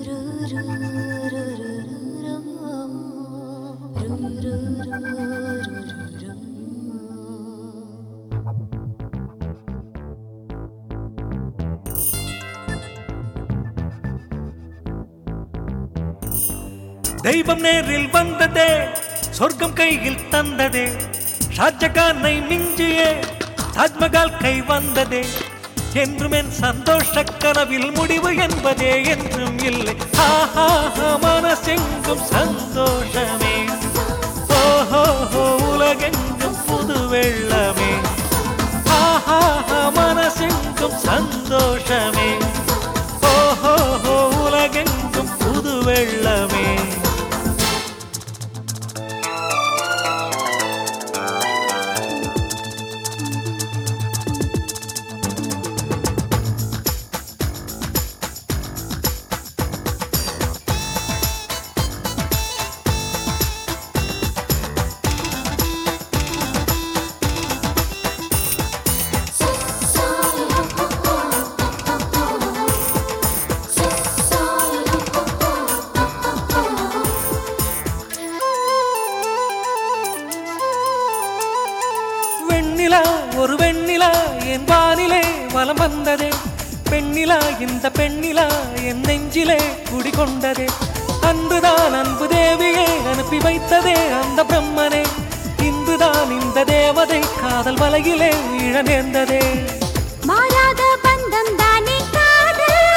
தெய்வம் நேரில் வந்ததே சொர்க்கம் கையில் தந்ததே ஷாஜகானை மிஞ்சியே தாஜ்மஹால் கை வந்ததே என்றும் என் சந்தோஷ கனவில் முடிவு என்பதே என்றும் இல்லை ஆஹா மனசெங்கும் சந்தோஷமே ஓஹோ உலகெங்கும் புது வெள்ளமே ஆஹா மனசெங்கும் சந்தோஷமே ஓஹோ உலகெங்கும் புது வெள்ளமே வெண்ணிலா ஒரு வெண்ணிலா என் வானிலே வலம் வந்ததே பெண்ணிலா இந்த பெண்ணிலா என் நெஞ்சிலே குடிகொண்டதே அன்புதான் அன்பு தேவியே அனுப்பி வைத்ததே அந்த பிரம்மனே இந்துதான் இந்த தேவதை காதல் வலையிலே வீழ நேர்ந்ததே மாறாத பந்தம் தானே காதல்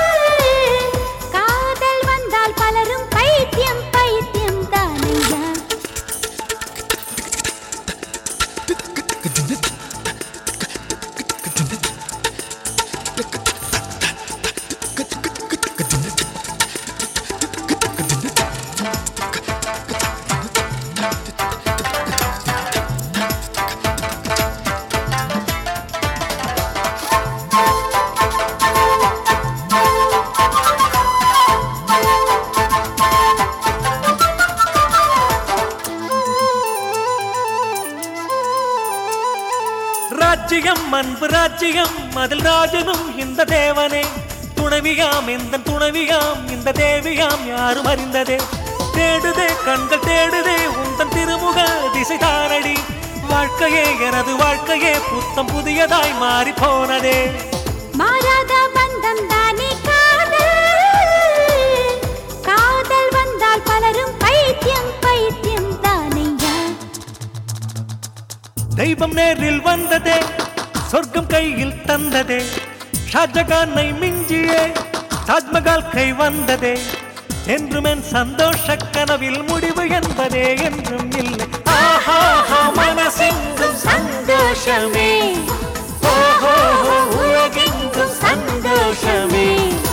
காதல் வந்தால் பலரும் பைத்தியம் பைத்தியம் தானையா ராஜ்யம் அன்பு ராஜ்யம் அதில் ராஜனும் இந்த தேவனே துணவியாம் எந்த துணவியாம் இந்த தேவியாம் யாரும் அறிந்ததே தேடுதே கண்கள் தேடுதே உந்தன் திருமுக திசை தாரடி வாழ்க்கையே எனது வாழ்க்கையே புத்தம் புதியதாய் மாறி போனதே மாறாத பந்தம் தானே காதல் காதல் வந்தால் பலரும் பைத்தியம் பைத்தியம் தானையா தெய்வம் நேரில் வந்ததே சொர்க்கம் கையில் தந்ததே ஷாஜகானை மிஞ்சியே தாஜ்மஹால் கை வந்ததே என்றும் என் சந்தோஷ கனவில் முடிவு என்பதே என்றும் இல்லை ஆஹா மனசெங்கும் சந்தோஷமே ஓஹோ உலகெங்கும் சந்தோஷமே